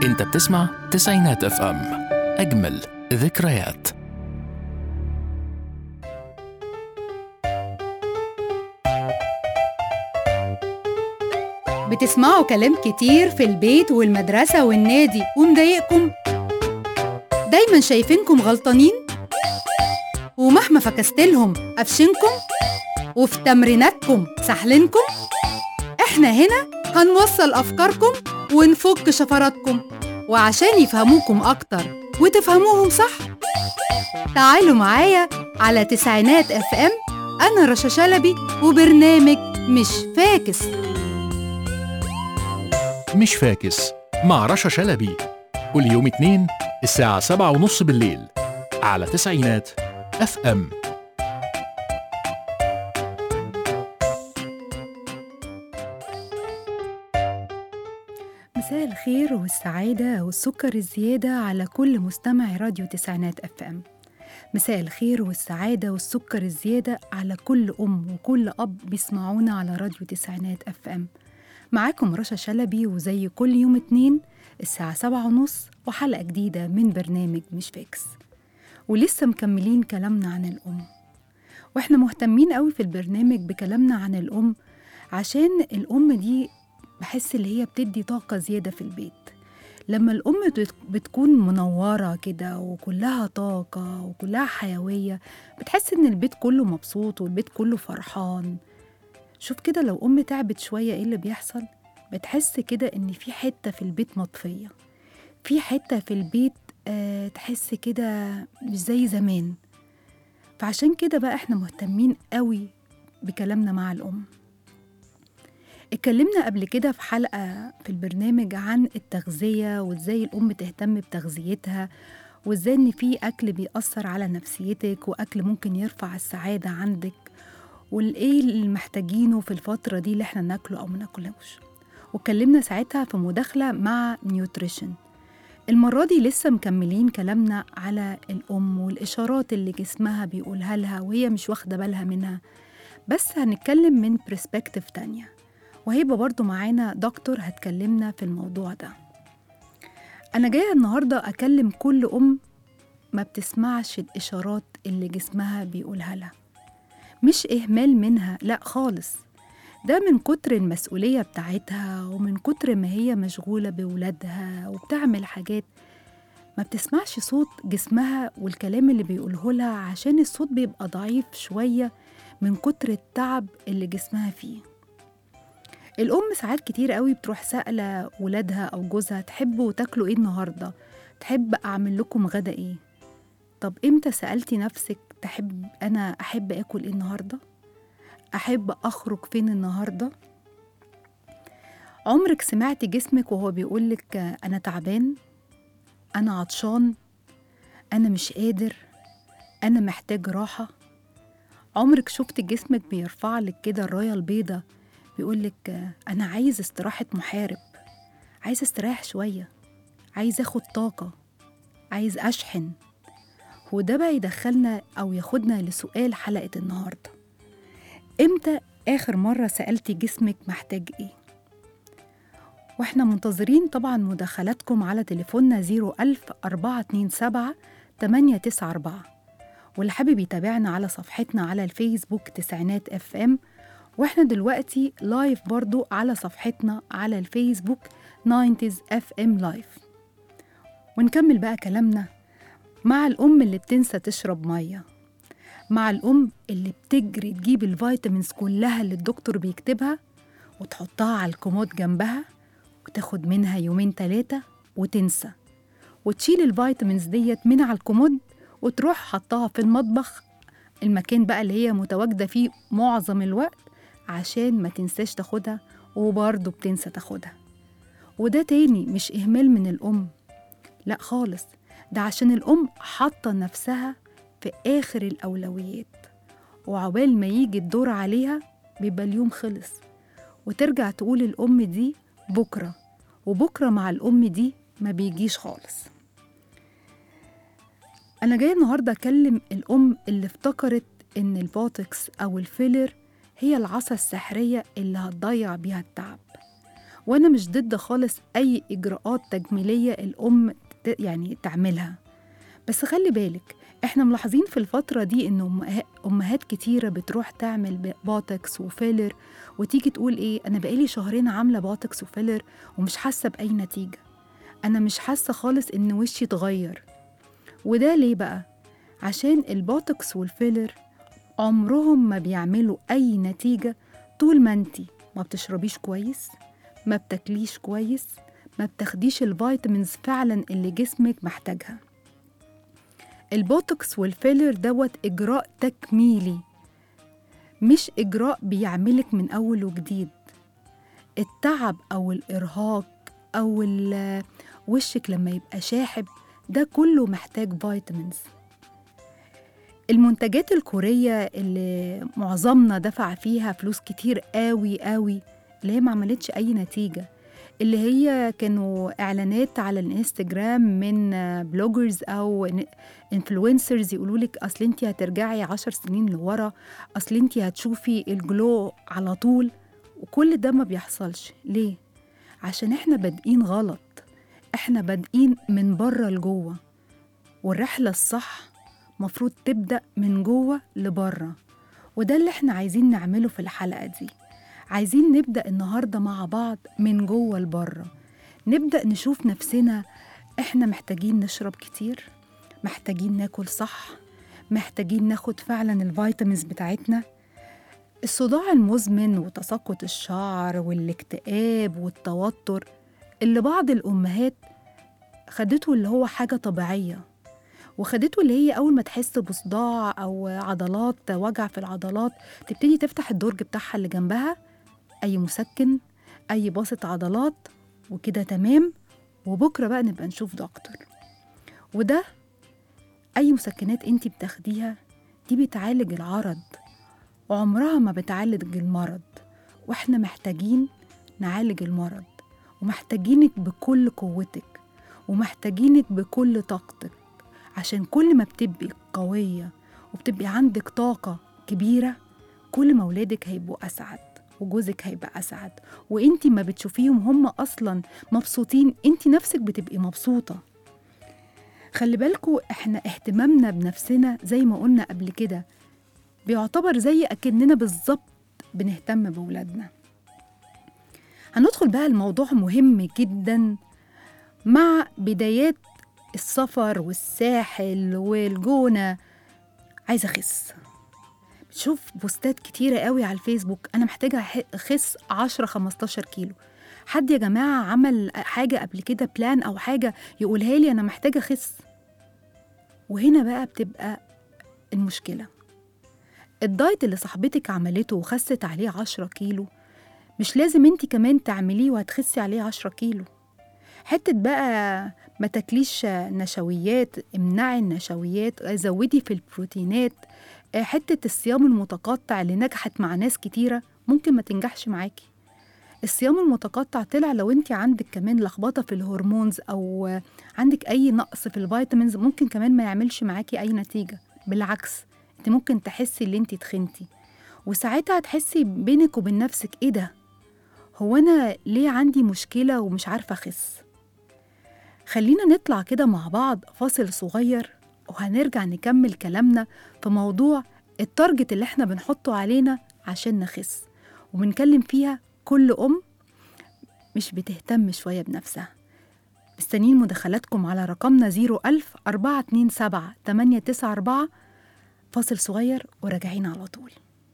انت بتسمع تسعينات اف ام اجمل ذكريات بتسمعوا كلام كتير في البيت والمدرسة والنادي ومضايقكم دايما شايفينكم غلطانين ومهما فكستلهم قفشنكم وفي تمريناتكم سحلنكم احنا هنا هنوصل أفكاركم ونفك شفراتكم وعشان يفهموكم أكتر وتفهموهم صح تعالوا معايا على تسعينات اف ام أنا رشا شلبي وبرنامج مش فاكس مش فاكس مع رشا شلبي كل يوم اتنين الساعة سبعة ونص بالليل على تسعينات اف ام مساء الخير والسعادة والسكر الزيادة على كل مستمع راديو تسعينات اف ام مساء الخير والسعادة والسكر الزيادة على كل أم وكل أب بيسمعونا على راديو تسعينات اف ام معاكم رشا شلبي وزي كل يوم اتنين الساعة سبعة ونص وحلقة جديدة من برنامج مش فاكس ولسه مكملين كلامنا عن الأم واحنا مهتمين قوي في البرنامج بكلامنا عن الأم عشان الأم دي بحس اللي هي بتدي طاقة زيادة في البيت لما الأم بت- بتكون منورة كده وكلها طاقة وكلها حيوية بتحس إن البيت كله مبسوط والبيت كله فرحان شوف كده لو أم تعبت شوية إيه اللي بيحصل بتحس كده إن في حتة في البيت مطفية في حتة في البيت آه تحس كده مش زي زمان فعشان كده بقى إحنا مهتمين قوي بكلامنا مع الأم اتكلمنا قبل كده في حلقة في البرنامج عن التغذية وازاي الأم تهتم بتغذيتها وازاي ان في أكل بيأثر على نفسيتك وأكل ممكن يرفع السعادة عندك والايه اللي محتاجينه في الفترة دي اللي احنا ناكله أو ما ناكلهوش واتكلمنا ساعتها في مداخلة مع نيوتريشن المرة دي لسه مكملين كلامنا على الأم والإشارات اللي جسمها بيقولها لها وهي مش واخدة بالها منها بس هنتكلم من برسبكتيف تانية وهيبقى برضو معانا دكتور هتكلمنا في الموضوع ده أنا جاية النهاردة أكلم كل أم ما بتسمعش الإشارات اللي جسمها بيقولها لها مش إهمال منها لأ خالص ده من كتر المسؤولية بتاعتها ومن كتر ما هي مشغولة بولادها وبتعمل حاجات ما بتسمعش صوت جسمها والكلام اللي بيقوله لها عشان الصوت بيبقى ضعيف شوية من كتر التعب اللي جسمها فيه الأم ساعات كتير قوي بتروح سائلة ولادها أو جوزها تحبوا تاكلوا إيه النهاردة؟ تحب أعمل لكم غدا إيه؟ طب إمتى سألتي نفسك تحب أنا أحب آكل إيه النهاردة؟ أحب أخرج فين النهاردة؟ عمرك سمعتي جسمك وهو بيقولك أنا تعبان؟ أنا عطشان؟ أنا مش قادر؟ أنا محتاج راحة؟ عمرك شفت جسمك بيرفع لك كده الراية البيضة بيقولك أنا عايز استراحة محارب عايز استريح شوية عايز أخد طاقة عايز أشحن وده بقى يدخلنا أو ياخدنا لسؤال حلقة النهاردة إمتى آخر مرة سألتي جسمك محتاج إيه؟ وإحنا منتظرين طبعا مداخلاتكم على تليفوننا 01000 427 894 واللي حابب يتابعنا على صفحتنا على الفيسبوك تسعينات اف ام واحنا دلوقتي لايف برضو على صفحتنا على الفيسبوك 90s اف ام لايف ونكمل بقى كلامنا مع الأم اللي بتنسى تشرب مية مع الأم اللي بتجري تجيب الفيتامينز كلها اللي الدكتور بيكتبها وتحطها على الكومود جنبها وتاخد منها يومين تلاتة وتنسى وتشيل الفيتامينز ديت من على الكومود وتروح حطها في المطبخ المكان بقى اللي هي متواجدة فيه معظم الوقت عشان ما تنساش تاخدها وبرضه بتنسى تاخدها وده تاني مش إهمال من الأم لأ خالص ده عشان الأم حاطة نفسها في آخر الأولويات وعقبال ما يجي الدور عليها بيبقى اليوم خلص وترجع تقول الأم دي بكرة وبكرة مع الأم دي ما بيجيش خالص أنا جاية النهاردة أكلم الأم اللي افتكرت إن البوتوكس أو الفيلر هي العصا السحرية اللي هتضيع بيها التعب وانا مش ضد خالص اي اجراءات تجميليه الام ت- يعني تعملها بس خلي بالك احنا ملاحظين في الفترة دي ان أمها- امهات كتيرة بتروح تعمل ب- بوتوكس وفيلر وتيجي تقول ايه انا بقالي شهرين عاملة بوتوكس وفيلر ومش حاسة بأي نتيجة انا مش حاسة خالص ان وشي اتغير وده ليه بقى عشان البوتوكس والفيلر عمرهم ما بيعملوا اي نتيجة طول ما انتي ما بتشربيش كويس ما بتاكليش كويس ما بتاخديش الفيتامينز فعلا اللي جسمك محتاجها البوتوكس والفيلر دوت إجراء تكميلي مش إجراء بيعملك من أول وجديد التعب أو الإرهاق أو ال- وشك لما يبقى شاحب ده كله محتاج فيتامينز المنتجات الكورية اللي معظمنا دفع فيها فلوس كتير قوي قوي اللي هي ما عملتش أي نتيجة اللي هي كانوا إعلانات على الانستجرام من بلوجرز أو انفلونسرز يقولوا لك أصل أنت هترجعي عشر سنين لورا أصل أنت هتشوفي الجلو على طول وكل ده ما بيحصلش ليه؟ عشان إحنا بادئين غلط إحنا بادئين من بره لجوه والرحلة الصح مفروض تبدأ من جوه لبره وده اللي احنا عايزين نعمله في الحلقة دي عايزين نبدأ النهاردة مع بعض من جوه لبره نبدأ نشوف نفسنا احنا محتاجين نشرب كتير محتاجين ناكل صح محتاجين ناخد فعلا الفيتامينز بتاعتنا الصداع المزمن وتساقط الشعر والاكتئاب والتوتر اللي بعض الأمهات خدته اللي هو حاجة طبيعية وخدته اللي هي أول ما تحس بصداع أو عضلات وجع في العضلات تبتدي تفتح الدرج بتاعها اللي جنبها أي مسكن أي باسط عضلات وكده تمام وبكرة بقى نبقى نشوف دكتور وده أي مسكنات أنت بتاخديها دي بتعالج العرض وعمرها ما بتعالج المرض وإحنا محتاجين نعالج المرض ومحتاجينك بكل قوتك ومحتاجينك بكل طاقتك عشان كل ما بتبقي قوية وبتبقي عندك طاقة كبيرة كل ما ولادك هيبقوا أسعد وجوزك هيبقى أسعد وإنتي ما بتشوفيهم هم أصلا مبسوطين إنتي نفسك بتبقي مبسوطة خلي بالكوا إحنا اهتمامنا بنفسنا زي ما قلنا قبل كده بيعتبر زي أكننا بالظبط بنهتم بولادنا هندخل بقى الموضوع مهم جدا مع بدايات السفر والساحل والجونة عايزة أخس بتشوف بوستات كتيرة قوي على الفيسبوك أنا محتاجة أح- أخس 10 15 كيلو حد يا جماعة عمل حاجة قبل كده بلان أو حاجة يقولها لي أنا محتاجة أخس وهنا بقى بتبقى المشكلة الدايت اللي صاحبتك عملته وخست عليه 10 كيلو مش لازم انت كمان تعمليه وهتخسي عليه 10 كيلو حتة بقى ما تاكليش نشويات امنعي النشويات زودي في البروتينات آه، حتة الصيام المتقطع اللي نجحت مع ناس كتيرة ممكن ما تنجحش معاكي الصيام المتقطع طلع لو انت عندك كمان لخبطة في الهرمونز او آه، عندك اي نقص في الفيتامينز ممكن كمان ما يعملش معاكي اي نتيجة بالعكس انت ممكن تحسي ان انت تخنتي وساعتها هتحسي بينك وبين نفسك ايه ده هو انا ليه عندي مشكلة ومش عارفة اخس خلينا نطلع كده مع بعض فاصل صغير وهنرجع نكمل كلامنا في موضوع التارجت اللي احنا بنحطه علينا عشان نخس وبنكلم فيها كل أم مش بتهتم شوية بنفسها مستنيين مداخلاتكم على رقمنا 01000 427 894 فاصل صغير وراجعين على طول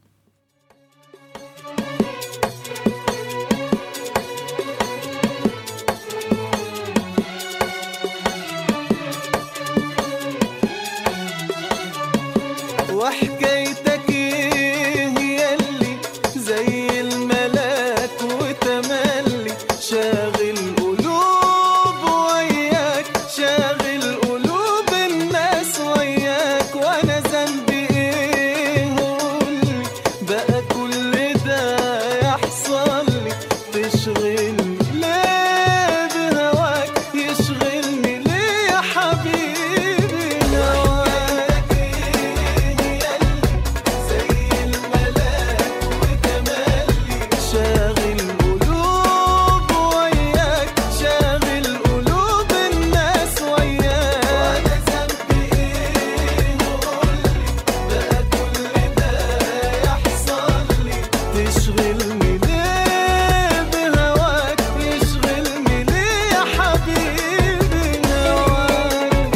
وحكايتك ايه ياللي زي الملاك وتملي شاغل قلوب وياك شاغل قلوب الناس وياك وانا ذنبي ايه قولي يشغلني ليه بهواك يشغلني ليه يا حبيبي هواك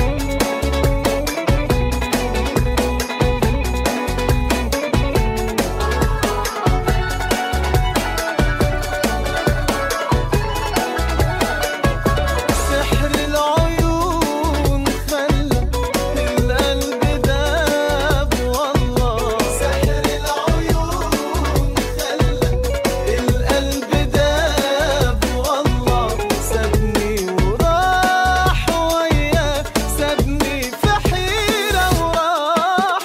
سحر العيون خلى القلب داب والله سحر العيون خلى القلب داب والله سابني وراح وياه سابني في حيرة وراح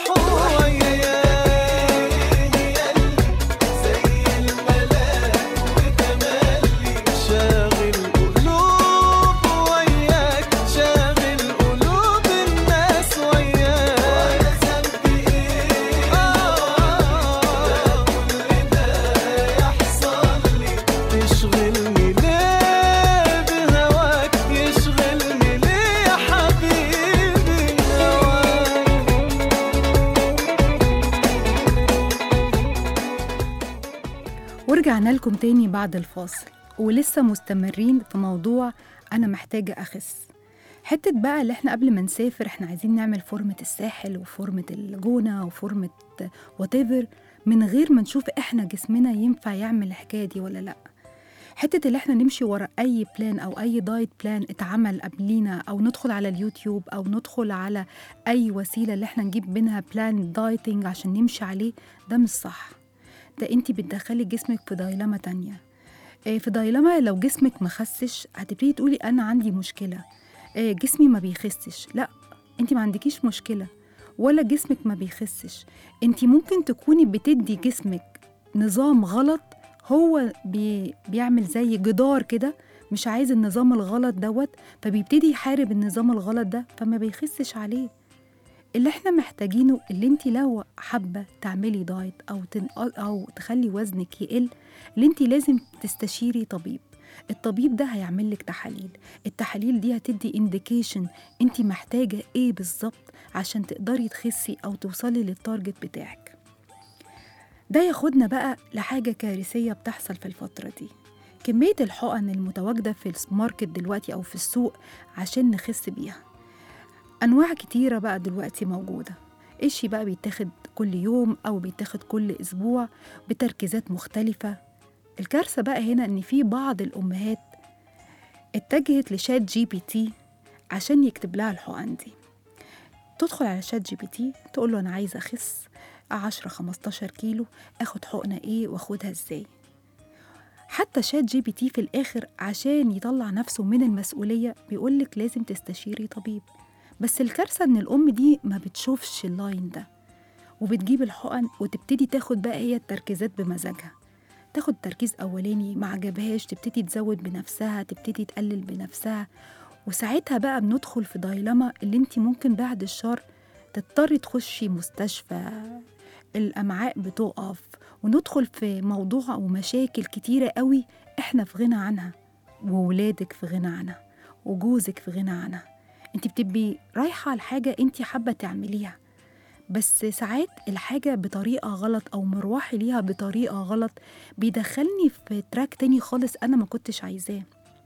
وياه زي الملاك وتملي شاغل قلوب وياك شاغل قلوب الناس وياك وانا ذنبي ايه آه كل ده يحصل لي تشغلني ليه بهواك يشغلني ليه يا حبيبي هواك ورجعنا لكم تاني بعد الفاصل ولسه مستمرين في موضوع أنا محتاجة أخس حتة بقى اللي احنا قبل ما نسافر احنا عايزين نعمل فورمة الساحل وفورمة الجونة وفورمة whatever من غير ما نشوف احنا جسمنا ينفع يعمل الحكاية دي ولا لأ حتة اللي احنا نمشي ورا أي بلان أو أي دايت بلان اتعمل قبلينا أو ندخل على اليوتيوب أو ندخل على أي وسيلة اللي احنا نجيب منها بلان دايتنج عشان نمشي عليه ده مش صح ده انت بتدخلي جسمك في دايلما تانية آه، في دايلما لو جسمك مخسش هتبتدي تقولي انا عندي مشكله آه، جسمي ما بيخسش لا انت ما عندكيش مشكله ولا جسمك ما بيخسش انت ممكن تكوني بتدي جسمك نظام غلط هو بي بيعمل زي جدار كده مش عايز النظام الغلط دوت فبيبتدي يحارب النظام الغلط ده فما بيخسش عليه اللي احنا محتاجينه اللي انت لو حابه تعملي دايت او تن او تخلي وزنك يقل اللي انت لازم تستشيري طبيب الطبيب ده هيعمل لك تحاليل التحاليل دي هتدي انديكيشن انت محتاجه ايه بالظبط عشان تقدري تخسي او توصلي للتارجت بتاعك ده ياخدنا بقى لحاجه كارثيه بتحصل في الفتره دي كميه الحقن المتواجده في الماركت دلوقتي او في السوق عشان نخس بيها أنواع كتيرة بقى دلوقتي موجودة إشي بقى بيتاخد كل يوم أو بيتاخد كل أسبوع بتركيزات مختلفة الكارثة بقى هنا إن في بعض الأمهات اتجهت لشات جي بي تي عشان يكتب لها الحقن دي تدخل على شات جي بي تي تقول له أنا عايزة أخس 10 15 كيلو أخد حقنة إيه وأخدها إزاي حتى شات جي بي تي في الآخر عشان يطلع نفسه من المسؤولية بيقولك لازم تستشيري طبيب بس الكارثة إن الأم دي ما بتشوفش اللاين ده وبتجيب الحقن وتبتدي تاخد بقى هي التركيزات بمزاجها تاخد تركيز أولاني ما عجبهاش تبتدي تزود بنفسها تبتدي تقلل بنفسها وساعتها بقى بندخل في دايلما اللي انت ممكن بعد الشر تضطري تخشي مستشفى الأمعاء بتقف وندخل في موضوع ومشاكل كتيرة قوي احنا في غنى عنها وولادك في غنى عنها وجوزك في غنى عنها انت بتبقي رايحة لحاجة انت حابة تعمليها بس ساعات الحاجة بطريقة غلط أو مروحي ليها بطريقة غلط بيدخلني في تراك تاني خالص أنا ما كنتش عايزاه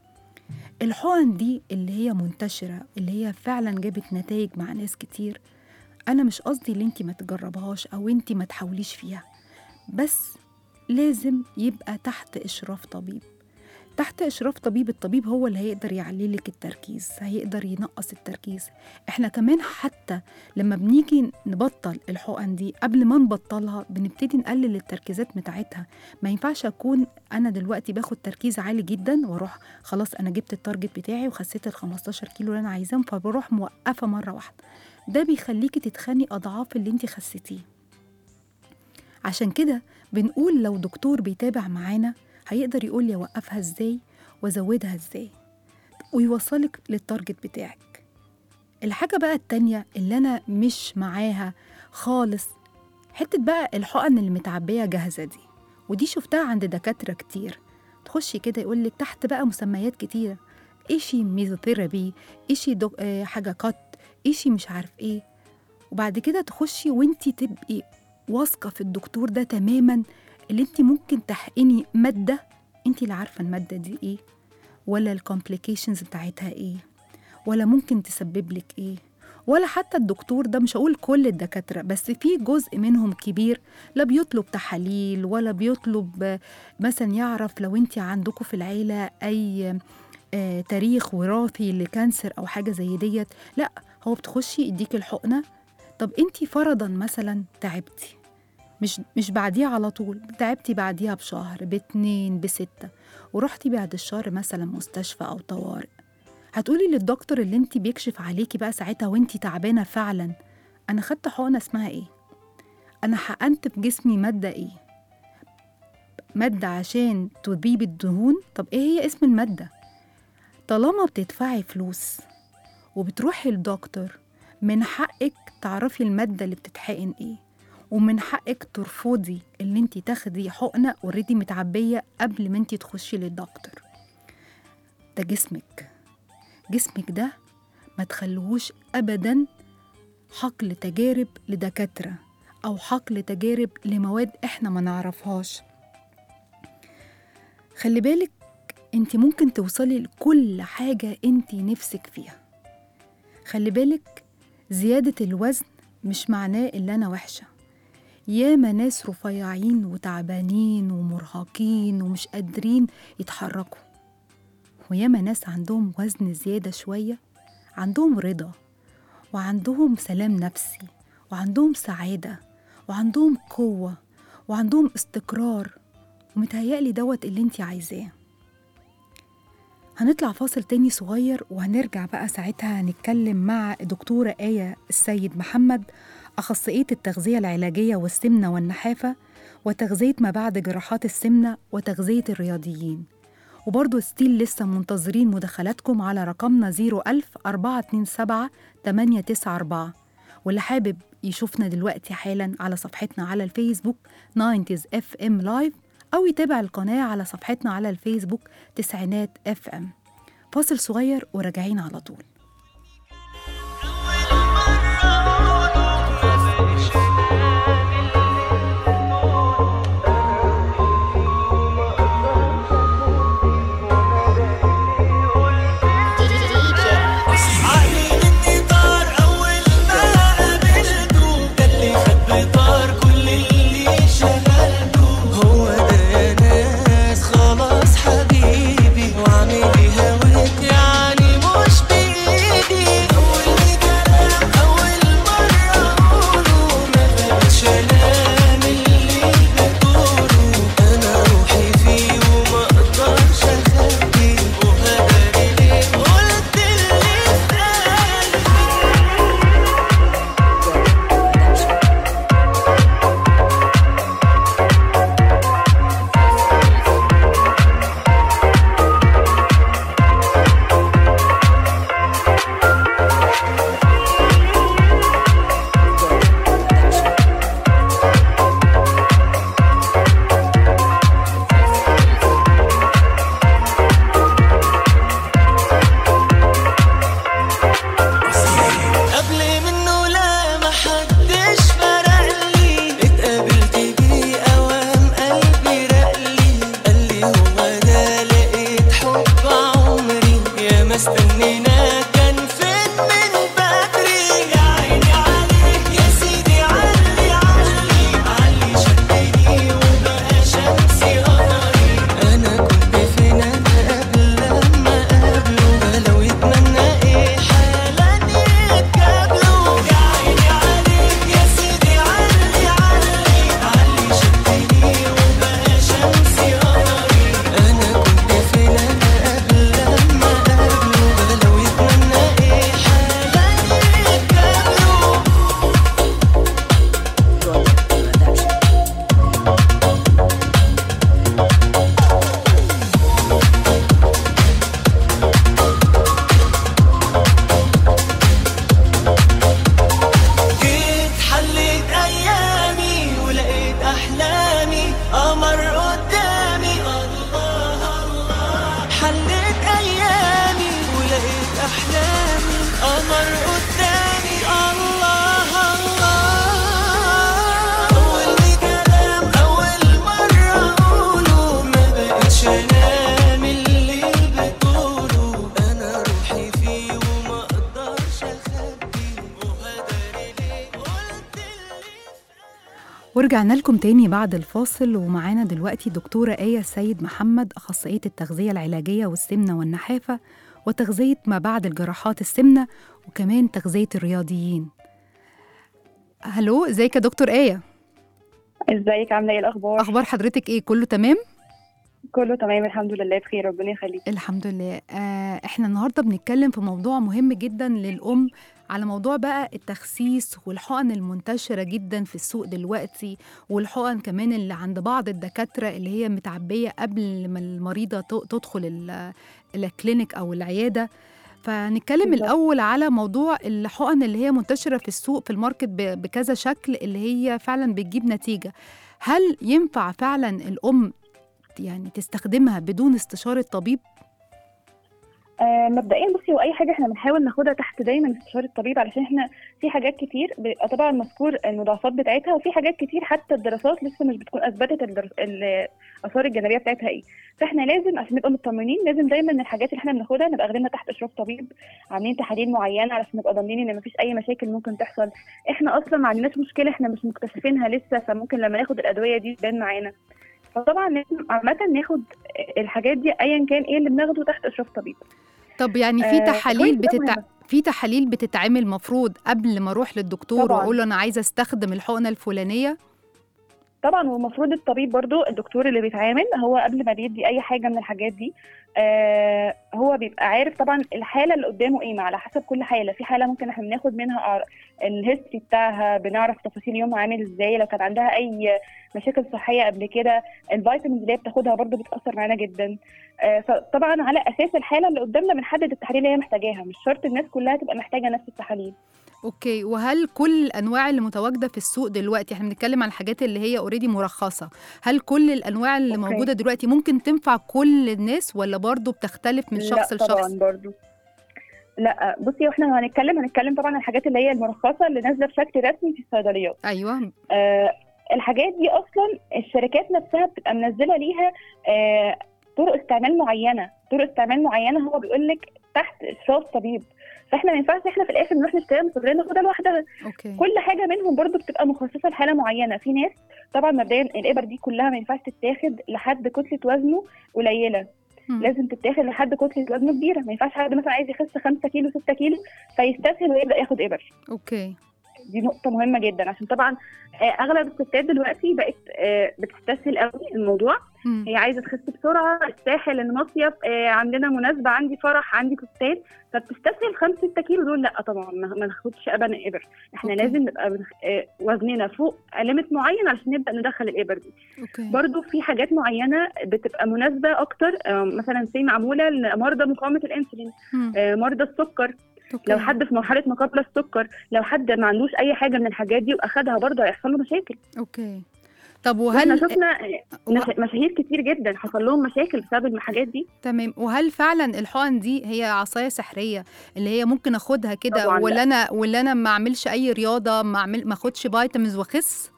الحقن دي اللي هي منتشرة اللي هي فعلا جابت نتائج مع ناس كتير أنا مش قصدي اللي انت ما تجربهاش أو انت ما تحاوليش فيها بس لازم يبقى تحت إشراف طبيب تحت إشراف طبيب الطبيب هو اللي هيقدر يعلي لك التركيز هيقدر ينقص التركيز احنا كمان حتى لما بنيجي نبطل الحقن دي قبل ما نبطلها بنبتدي نقلل التركيزات بتاعتها ما ينفعش اكون انا دلوقتي باخد تركيز عالي جدا واروح خلاص انا جبت التارجت بتاعي وخسيت ال 15 كيلو اللي انا عايزاهم فبروح موقفه مره واحده ده بيخليكي تتخني اضعاف اللي انت خسيتيه عشان كده بنقول لو دكتور بيتابع معانا هيقدر يقول لي اوقفها ازاي وازودها ازاي ويوصلك للتارجت بتاعك الحاجة بقى التانية اللي أنا مش معاها خالص حتة بقى الحقن اللي متعبية جاهزة دي ودي شفتها عند دكاترة كتير تخشي كده يقولك تحت بقى مسميات كتيرة إيشي ميزوثيرابي إيشي دو... آه حاجة كات إيشي مش عارف إيه وبعد كده تخشي وانتي تبقي واثقة في الدكتور ده تماما اللي انت ممكن تحقني ماده انت اللي عارفه الماده دي ايه ولا الكومبليكيشنز بتاعتها ايه ولا ممكن تسبب لك ايه ولا حتى الدكتور ده مش هقول كل الدكاترة بس في جزء منهم كبير لا بيطلب تحاليل ولا بيطلب آه، مثلا يعرف لو انت عندكم في العيلة أي آه، تاريخ وراثي لكانسر أو حاجة زي ديت لا هو بتخشي يديك الحقنة طب انت فرضا مثلا تعبتي مش مش بعديها على طول تعبتي بعديها بشهر باتنين بستة ورحتي بعد الشهر مثلا مستشفى أو طوارئ هتقولي للدكتور اللي انت بيكشف عليكي بقى ساعتها وانت تعبانة فعلا أنا خدت حقنة اسمها ايه؟ أنا حقنت في جسمي مادة ايه؟ مادة عشان تذيب الدهون طب ايه هي اسم المادة؟ طالما بتدفعي فلوس وبتروحي للدكتور من حقك تعرفي المادة اللي بتتحقن ايه ومن حقك ترفضي ان انت تاخدي حقنة اوريدي متعبية قبل ما انت تخشي للدكتور ده جسمك جسمك ده ما تخلوهوش ابدا حقل تجارب لدكاترة او حقل تجارب لمواد احنا ما نعرفهاش خلي بالك انت ممكن توصلي لكل حاجة انت نفسك فيها خلي بالك زيادة الوزن مش معناه ان انا وحشة ياما ناس رفيعين وتعبانين ومرهقين ومش قادرين يتحركوا وياما ناس عندهم وزن زيادة شوية عندهم رضا وعندهم سلام نفسي وعندهم سعادة وعندهم قوة وعندهم استقرار ومتهيألي دوت اللي انت عايزاه هنطلع فاصل تاني صغير وهنرجع بقى ساعتها هنتكلم مع دكتورة آية السيد محمد أخصائية التغذية العلاجية والسمنة والنحافة وتغذية ما بعد جراحات السمنة وتغذية الرياضيين وبرضه ستيل لسه منتظرين مداخلاتكم على رقمنا 01000 427 894 واللي حابب يشوفنا دلوقتي حالا على صفحتنا على الفيسبوك 90s اف ام لايف أو يتابع القناة على صفحتنا على الفيسبوك تسعينات اف ام فاصل صغير وراجعين على طول عقلي مني طار أول ما قابلته ده اللي خد بطار كل اللي شغلته هو ده يا ناس خلاص حبيبي وعامل هواك يعني مش بإيدي ورجعنا لكم تاني بعد الفاصل ومعانا دلوقتي دكتورة آية سيد محمد أخصائية التغذية العلاجية والسمنة والنحافة وتغذية ما بعد الجراحات السمنة وكمان تغذية الرياضيين هلو ازيك يا دكتور آية ازيك عامله ايه الاخبار أخبار حضرتك إيه كله تمام؟ كله تمام الحمد لله بخير ربنا يخليك الحمد لله آه احنا النهارده بنتكلم في موضوع مهم جدا للأم على موضوع بقى التخسيس والحقن المنتشرة جدا في السوق دلوقتي والحقن كمان اللي عند بعض الدكاترة اللي هي متعبية قبل ما المريضة ت- تدخل ال- الكلينيك أو العيادة فنتكلم بالظبط. الأول على موضوع الحقن اللي هي منتشرة في السوق في الماركت ب- بكذا شكل اللي هي فعلا بتجيب نتيجة هل ينفع فعلا الأم يعني تستخدمها بدون استشارة طبيب؟ آه مبدئيا بصي هو اي حاجه احنا بنحاول ناخدها تحت دايما استشاره الطبيب علشان احنا في حاجات كتير بيبقى طبعا مذكور المضاعفات بتاعتها وفي حاجات كتير حتى الدراسات لسه مش بتكون اثبتت الدرس... الاثار الجانبيه بتاعتها ايه فاحنا لازم عشان نبقى مطمنين لازم دايما الحاجات اللي احنا بناخدها نبقى واخدينها تحت اشراف طبيب عاملين تحاليل معينه علشان نبقى ضامنين ان مفيش اي مشاكل ممكن تحصل احنا اصلا ما عندناش مشكله احنا مش مكتشفينها لسه فممكن لما ناخد الادويه دي تبان معانا فطبعا لازم عامه ناخد الحاجات دي ايا كان ايه اللي بناخده تحت اشراف طبيب طب يعني في آه، تحاليل كويس، ده بتتع... مهم. في تحاليل بتتعمل مفروض قبل ما اروح للدكتور طبعاً. واقول له انا عايزه استخدم الحقنه الفلانيه طبعا والمفروض الطبيب برضو الدكتور اللي بيتعامل هو قبل ما بيدي اي حاجه من الحاجات دي آه هو بيبقى عارف طبعا الحاله اللي قدامه ايه ما على حسب كل حاله في حاله ممكن احنا بناخد منها أعر- الهيستوري بتاعها بنعرف تفاصيل يومها عامل ازاي لو كان عندها اي مشاكل صحيه قبل كده الفيتامينز اللي هي بتاخدها برضو بتاثر معانا جدا آه فطبعا على اساس الحاله اللي قدامنا بنحدد التحاليل اللي هي محتاجاها مش شرط الناس كلها تبقى محتاجه نفس التحاليل اوكي وهل كل الانواع اللي متواجده في السوق دلوقتي احنا بنتكلم عن الحاجات اللي هي اوريدي مرخصه هل كل الانواع اللي أوكي. موجوده دلوقتي ممكن تنفع كل الناس ولا برضو بتختلف من شخص لا لشخص طبعا برضو لا بصي واحنا لو هنتكلم هنتكلم طبعا عن الحاجات اللي هي المرخصه اللي نازله بشكل رسمي في الصيدليات ايوه آه الحاجات دي اصلا الشركات نفسها بتبقى منزله ليها آه طرق استعمال معينه طرق استعمال معينه هو بيقول لك تحت اشراف طبيب فاحنا ما ينفعش احنا في الاخر نروح نشتريها من الصيدليه ناخدها لوحدها اوكي كل حاجه منهم برضو بتبقى مخصصه لحاله معينه في ناس طبعا مبدئيا الابر دي كلها ما ينفعش تتاخد لحد كتله وزنه قليله مم. لازم تتاخد لحد كتله وزنه كبيره ما ينفعش حد مثلا عايز يخس 5 كيلو 6 كيلو فيستسهل ويبدا ياخد ابر اوكي دي نقطة مهمة جدا عشان طبعا آه، أغلب الستات دلوقتي بقت آه، بتستسهل قوي الموضوع مم. هي عايزة تخس بسرعة الساحل المصيف آه، عندنا مناسبة عندي فرح عندي فستان فبتستسهل 5 6 كيلو دول لا طبعا ما ما ناخدش أبدا إبر احنا أوكي. لازم نبقى بنخ- آه، وزننا فوق ليميت معين عشان نبدأ ندخل الإبر دي اوكي برضو في حاجات معينة بتبقى مناسبة أكتر آه، مثلا زي معمولة لمرضى مقاومة الأنسولين مم. آه، مرضى السكر أوكي. لو حد في مرحله ما قبل السكر لو حد ما عندوش اي حاجه من الحاجات دي واخدها برضه هيحصل له مشاكل اوكي طب واحنا وهل شفنا و- مش- مشاهير كتير جدا حصل لهم مشاكل بسبب الحاجات دي تمام وهل فعلا الحقن دي هي عصايه سحريه اللي هي ممكن اخدها كده طبعاً لا. ولا انا ولا انا ما اعملش اي رياضه ما اعمل ما اخدش فيتامينز واخس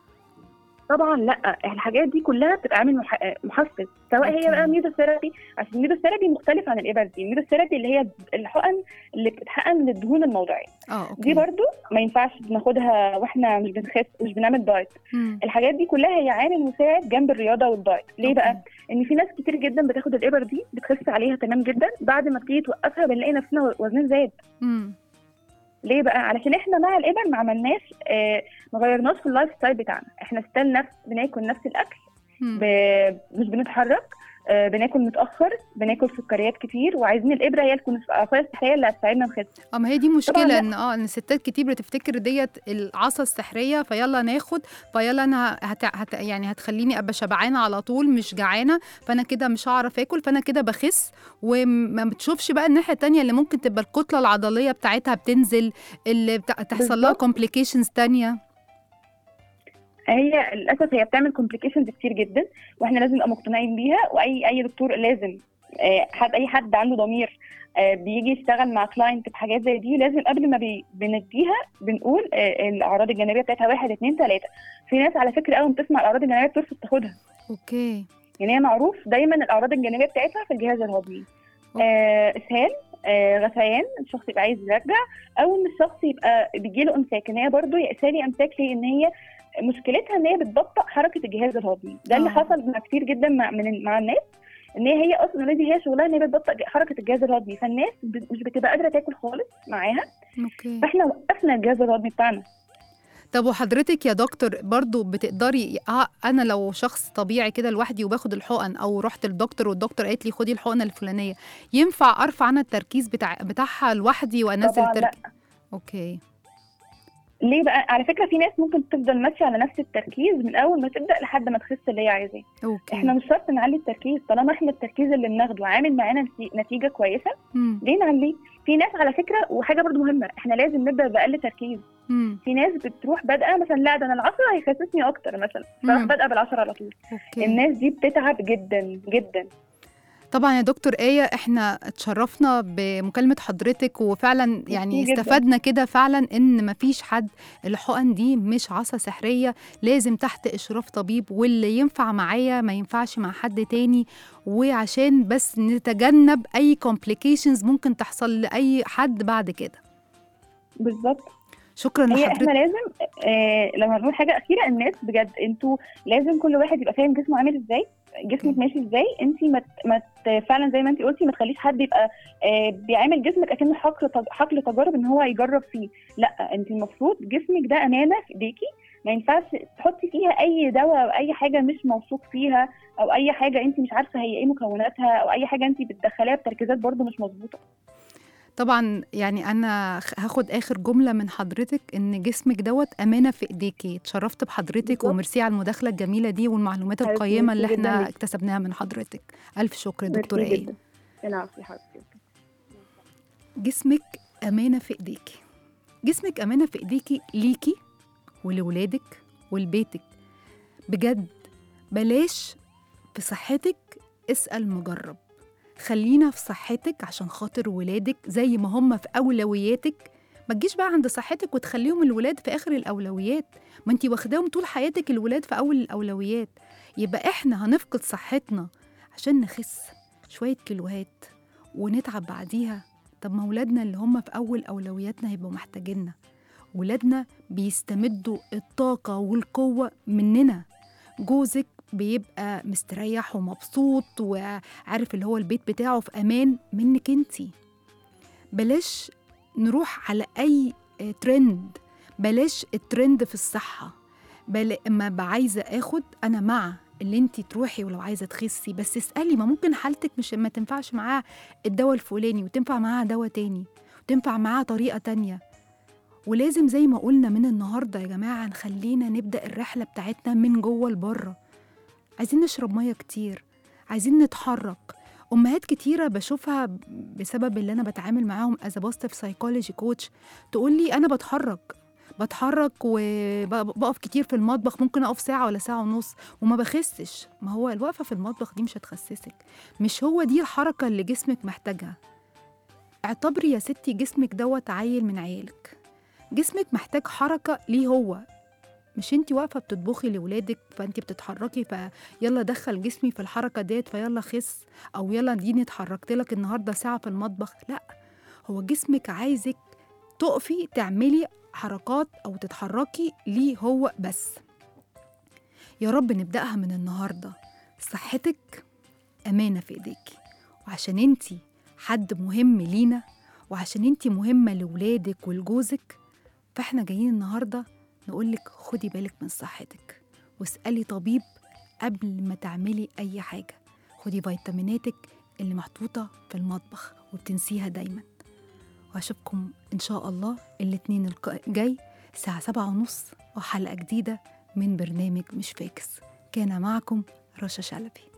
طبعا لا الحاجات دي كلها بتتعامل مح... محفز سواء أوكي. هي بقى ميزوثيرابي عشان الميزوثيرابي مختلف عن الابر دي الميزوثيرابي اللي هي الحقن اللي بتتحقن من الدهون الموضعيه اه اوكي دي برضو ما ينفعش ناخدها واحنا مش بنخس مش بنعمل دايت مم. الحاجات دي كلها هي عامل مساعد جنب الرياضه والدايت ليه أوكي. بقى ان في ناس كتير جدا بتاخد الابر دي بتخس عليها تمام جدا بعد ما بتيجي توقفها بنلاقي نفسنا وزننا زاد مم. ليه بقى علشان احنا مع الابر ما عملناش آه ما غيرناش في اللايف ستايل بتاعنا احنا ستيل نفس بناكل نفس الاكل مم. ب... مش بنتحرك آه بناكل متاخر بناكل سكريات كتير وعايزين الابره هي تكون العصايه السحريه اللي هتساعدنا نخس اه ما هي دي مشكله لا. ان اه ان الستات كتير بتفتكر ديت العصا السحريه فيلا ناخد فيلا انا هت... هت... يعني هتخليني ابقى شبعانه على طول مش جعانه فانا كده مش هعرف اكل فانا كده بخس وما بتشوفش بقى الناحيه التانية اللي ممكن تبقى الكتله العضليه بتاعتها بتنزل اللي بت... تحصل لها بالظبط. كومبليكيشنز تانية هي للاسف هي بتعمل كومبليكيشنز كتير جدا واحنا لازم نبقى مقتنعين بيها واي اي دكتور لازم آه، حد اي حد عنده ضمير آه، بيجي يشتغل مع كلاينت بحاجات زي دي لازم قبل ما بي بنديها بنقول آه، الاعراض الجانبيه بتاعتها واحد اتنين تلاته في ناس على فكره اول ما بتسمع الاعراض الجانبيه بترفض تاخدها اوكي يعني هي معروف دايما الاعراض الجانبيه بتاعتها في الجهاز الهضمي آه، اسهال آه، غثيان الشخص يبقى عايز يرجع او ان الشخص يبقى بيجيله امساك ان هي برضه يا اسهال يا امساك ليه ان هي مشكلتها ان هي بتبطئ حركه الجهاز الهضمي ده اللي آه. حصل مع كتير جدا مع من مع الناس ان هي هي اصلا اوريدي هي شغلها ان هي بتبطئ حركه الجهاز الهضمي فالناس ب- مش بتبقى قادره تاكل خالص معاها اوكي فاحنا وقفنا الجهاز الهضمي بتاعنا طب وحضرتك يا دكتور برضو بتقدري آه، انا لو شخص طبيعي كده لوحدي وباخد الحقن او رحت للدكتور والدكتور قالت لي خدي الحقنه الفلانيه ينفع ارفع انا التركيز بتاع بتاعها لوحدي وانزل طبعا لا تركيز اوكي ليه بقى على فكره في ناس ممكن تفضل ماشيه على نفس التركيز من اول ما تبدا لحد ما تخس اللي هي عايزاه اوكي احنا مش شرط نعلي التركيز طالما احنا التركيز اللي بناخده عامل معانا نتي- نتيجه كويسه مم. ليه نعليه في ناس على فكره وحاجه برضو مهمه احنا لازم نبدا باقل تركيز مم. في ناس بتروح بادئه مثلا لا ده انا العشرة هيخسسني اكتر مثلا مم. فراح بادئه بالعشرة على طول اوكي الناس دي بتتعب جدا جدا طبعا يا دكتور آية احنا اتشرفنا بمكالمة حضرتك وفعلا يعني جداً. استفدنا كده فعلا ان مفيش حد الحقن دي مش عصا سحرية لازم تحت اشراف طبيب واللي ينفع معايا ما ينفعش مع حد تاني وعشان بس نتجنب اي complications ممكن تحصل لاي حد بعد كده بالظبط شكرا هي احنا لحضرتك لازم آه لما نقول حاجه اخيره الناس بجد انتوا لازم كل واحد يبقى فاهم جسمه عامل ازاي جسمك ماشي ازاي انت ما ت- ما ت- فعلا زي ما انت قلتي ما تخليش حد يبقى آه بيعامل جسمك اكنه حقل تج- حقل تجارب ان هو يجرب فيه لا انت المفروض جسمك ده امانه في ايديكي ما ينفعش تحطي فيها اي دواء او اي حاجه مش موثوق فيها او اي حاجه انت مش عارفه هي ايه مكوناتها او اي حاجه انت بتدخليها بتركيزات برضو مش مظبوطه طبعا يعني انا خ- هاخد اخر جمله من حضرتك ان جسمك دوت امانه في ايديكي اتشرفت بحضرتك بالظبط. وميرسي على المداخله الجميله دي والمعلومات حبيبتي، القيمه اللي ميرسي جداً احنا ليكي. اكتسبناها من حضرتك الف شكر دكتور ميرسي ايه جدا. العفو يا حبيبتي جسمك امانه في ايديكي جسمك امانه في ايديكي ليكي ولولادك ولبيتك بجد بلاش في صحتك اسال مجرب خلينا في صحتك عشان خاطر ولادك زي ما هم في اولوياتك ما تجيش بقى عند صحتك وتخليهم الولاد في اخر الاولويات ما انتي واخداهم طول حياتك الولاد في اول الاولويات يبقى احنا هنفقد صحتنا عشان نخس شويه كيلوهات ونتعب بعديها طب ما ولادنا اللي هم في اول اولوياتنا هيبقوا محتاجيننا ولادنا بيستمدوا الطاقه والقوه مننا جوزك بيبقى مستريح ومبسوط وعارف اللي هو البيت بتاعه في امان منك انتي بلاش نروح على اي آه، ترند بلاش الترند في الصحه بل اما ابقى عايزه اخد انا مع اللي انت تروحي ولو عايزه تخسي بس اسالي ما ممكن حالتك مش ما تنفعش معاها الدواء الفلاني وتنفع معاها دواء تاني وتنفع معاها طريقه تانيه ولازم زي ما قلنا من النهارده يا جماعه نخلينا نبدا الرحله بتاعتنا من جوه لبره عايزين نشرب ميه كتير عايزين نتحرك امهات كتيره بشوفها بسبب اللي انا بتعامل معاهم از بوزيتيف سايكولوجي كوتش تقول لي انا بتحرك بتحرك وبقف كتير في المطبخ ممكن اقف ساعه ولا ساعه ونص وما بخسش ما هو الوقفه في المطبخ دي مش هتخسسك مش هو دي الحركه اللي جسمك محتاجها اعتبري يا ستي جسمك دوت عيل من عيالك جسمك محتاج حركه ليه هو مش انت واقفه بتطبخي لولادك فانت بتتحركي فيلا دخل جسمي في الحركه ديت فيلا خس او يلا ديني اتحركت لك النهارده ساعه في المطبخ لا هو جسمك عايزك تقفي تعملي حركات او تتحركي ليه هو بس يا رب نبداها من النهارده صحتك امانه في ايديكي وعشان انتي حد مهم لينا وعشان انتي مهمه لولادك ولجوزك فاحنا جايين النهارده نقولك خدي بالك من صحتك واسالي طبيب قبل ما تعملي اي حاجه خدي فيتاميناتك اللي محطوطه في المطبخ وبتنسيها دايما واشوفكم ان شاء الله الاثنين الجاي الساعه سبعة ونص وحلقه جديده من برنامج مش فاكس كان معكم رشا شلبي